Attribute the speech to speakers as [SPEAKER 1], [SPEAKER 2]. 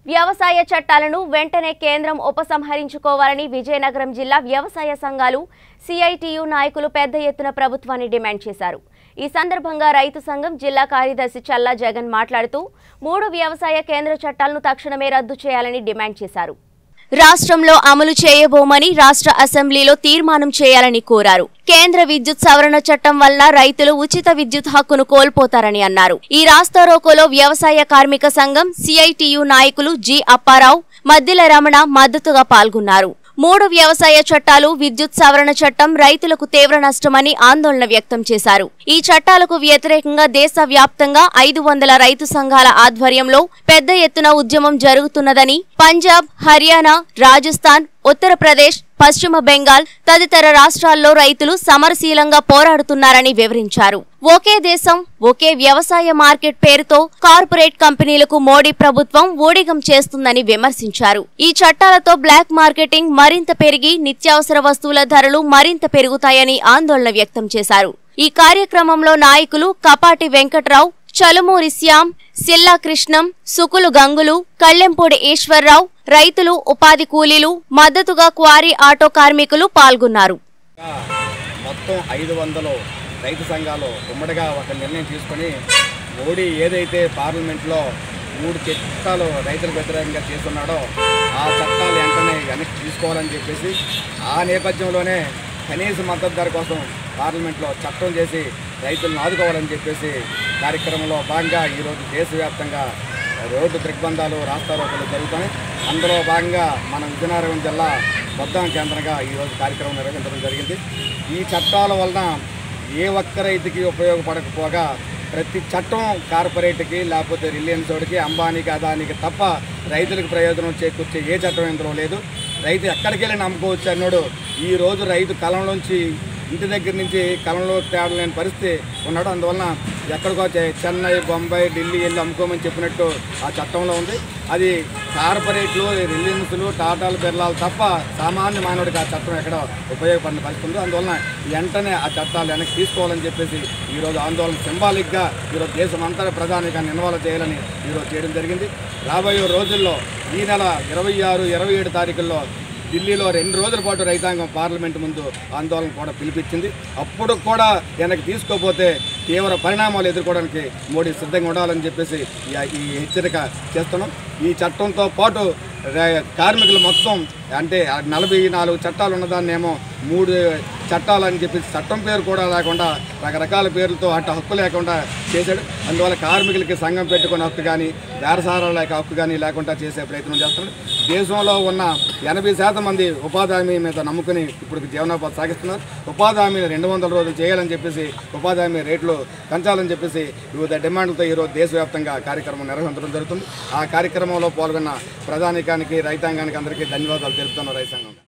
[SPEAKER 1] వ్యవసాయ చట్టాలను వెంటనే కేంద్రం ఉపసంహరించుకోవాలని విజయనగరం జిల్లా వ్యవసాయ సంఘాలు సిఐటియు నాయకులు పెద్ద ఎత్తున ప్రభుత్వాన్ని డిమాండ్ చేశారు ఈ సందర్భంగా రైతు సంఘం జిల్లా కార్యదర్శి చల్లా జగన్ మాట్లాడుతూ మూడు వ్యవసాయ కేంద్ర చట్టాలను తక్షణమే రద్దు చేయాలని డిమాండ్ చేశారు రాష్ట్రంలో అమలు చేయబోమని రాష్ట్ర అసెంబ్లీలో తీర్మానం చేయాలని కోరారు కేంద్ర విద్యుత్ సవరణ చట్టం వల్ల రైతులు ఉచిత విద్యుత్ హక్కును కోల్పోతారని అన్నారు ఈ రాస్తారోకోలో వ్యవసాయ కార్మిక సంఘం సిఐటియు నాయకులు జి అప్పారావు మద్దిల రమణ మద్దతుగా పాల్గొన్నారు మూడు వ్యవసాయ చట్టాలు విద్యుత్ సవరణ చట్టం రైతులకు తీవ్ర నష్టమని ఆందోళన వ్యక్తం చేశారు ఈ చట్టాలకు వ్యతిరేకంగా దేశవ్యాప్తంగా ఐదు వందల రైతు సంఘాల ఆధ్వర్యంలో పెద్ద ఎత్తున ఉద్యమం జరుగుతున్నదని పంజాబ్ హర్యానా రాజస్థాన్ ఉత్తరప్రదేశ్ పశ్చిమ బెంగాల్ తదితర రాష్ట్రాల్లో రైతులు సమరశీలంగా పోరాడుతున్నారని వివరించారు ఒకే దేశం ఒకే వ్యవసాయ మార్కెట్ పేరుతో కార్పొరేట్ కంపెనీలకు మోడీ ప్రభుత్వం ఊడిగం చేస్తుందని విమర్శించారు ఈ చట్టాలతో బ్లాక్ మార్కెటింగ్ మరింత పెరిగి నిత్యావసర వస్తువుల ధరలు మరింత పెరుగుతాయని ఆందోళన వ్యక్తం చేశారు ఈ కార్యక్రమంలో నాయకులు కపాటి వెంకట్రావు చలుమూరి శ్యామ్ సిల్లా కృష్ణం సుకులు గంగులు కళ్లెంపూడి ఈశ్వర్రావు రైతులు ఉపాధి కూలీలు మద్దతుగా క్వారీ ఆటో కార్మికులు పాల్గొన్నారు
[SPEAKER 2] ఇంకా మొత్తం ఐదు వందలు రైతు సంఘాలు ఉమ్మడిగా ఒక నిర్ణయం తీసుకొని మోడీ ఏదైతే పార్లమెంట్లో మూడు చట్టాలు రైతులకు వ్యతిరేకంగా చేస్తున్నాడో ఆ చట్టాలు వెంటనే వెనక్కి తీసుకోవాలని చెప్పేసి ఆ నేపథ్యంలోనే కనీస మద్దతు ధర కోసం పార్లమెంట్లో చట్టం చేసి రైతులను ఆదుకోవాలని చెప్పేసి కార్యక్రమంలో భాగంగా ఈరోజు దేశవ్యాప్తంగా రోడ్డు దిగ్బంధాలు రాస్తారోకలు జరుగుతున్నాయి అందులో భాగంగా మన విజయనగరం జిల్లా బొద్దాం కేంద్రంగా ఈరోజు కార్యక్రమం నిర్వహించడం జరిగింది ఈ చట్టాల వలన ఏ ఒక్క రైతుకి ఉపయోగపడకపోగా ప్రతి చట్టం కార్పొరేట్కి లేకపోతే రిలయన్స్ వాడికి అంబానీకి అదానికి తప్ప రైతులకు ప్రయోజనం చేకూర్చే ఏ చట్టం ఇందులో లేదు రైతు ఎక్కడికి వెళ్ళి నమ్ముకోవచ్చు అన్నాడు ఈ రోజు రైతు కలంలోంచి ఇంటి దగ్గర నుంచి కలంలో తేడలేని పరిస్థితి ఉన్నాడు అందువలన ఎక్కడికో చె- చెన్నై బొంబాయి ఢిల్లీ వెళ్ళి అమ్ముకోమని చెప్పినట్టు ఆ చట్టంలో ఉంది అది కార్పొరేట్లు రిలయన్స్లు టాటాలు బిర్లాలు తప్ప సామాన్య మానవుడికి ఆ చట్టం ఎక్కడ ఉపయోగపడిన పరిస్థితి ఉంది అందువలన వెంటనే ఆ చట్టాలు వెనక్కి తీసుకోవాలని చెప్పేసి ఈరోజు ఆందోళన సింబాలిక్గా ఈరోజు దేశం అంతా ప్రధానిగా ఇన్వాల్వ్ చేయాలని ఈరోజు చేయడం జరిగింది రాబోయే రోజుల్లో ఈ నెల ఇరవై ఆరు ఇరవై ఏడు తారీఖుల్లో ఢిల్లీలో రెండు రోజుల పాటు రైతాంగం పార్లమెంట్ ముందు ఆందోళన కూడా పిలిపించింది అప్పుడు కూడా వెనక్కి తీసుకోపోతే తీవ్ర పరిణామాలు ఎదుర్కోవడానికి మోడీ సిద్ధంగా ఉండాలని చెప్పేసి ఈ- ఈ హెచ్చరిక చేస్తున్నాం ఈ చట్టంతో పాటు రే- కార్మికులు మొత్తం అంటే ఆ నలభై నాలుగు చట్టాలు ఉన్నదాన్నేమో మూడు చట్టాలు అని చెప్పి చట్టం పేరు కూడా లేకుండా రకరకాల పేర్లతో అట్ట హక్కు లేకుండా చేశాడు అందువల్ల కార్మికులకి సంఘం పెట్టుకునే హక్కు కానీ బేరసారాల లేక హక్కు కానీ లేకుండా చేసే ప్రయత్నం చేస్తున్నాడు దేశంలో ఉన్న ఎనభై శాతం మంది ఉపాధి హామీ మీద నమ్ముకుని ఇప్పుడు జీవనోపాధి సాగిస్తున్నారు ఉపాధి హామీని రెండు వందల రోజులు చేయాలని చెప్పేసి ఉపాధి హామీ రేట్లు పెంచాలని చెప్పేసి వివిధ డిమాండ్లతో ఈరోజు దేశవ్యాప్తంగా కార్యక్రమం నిర్వహించడం జరుగుతుంది ఆ కార్యక్రమంలో పాల్గొన్న ప్రధానికానికి రైతాంగానికి అందరికీ ధన్యవాదాలు తెలుపుతున్న రైతాంగం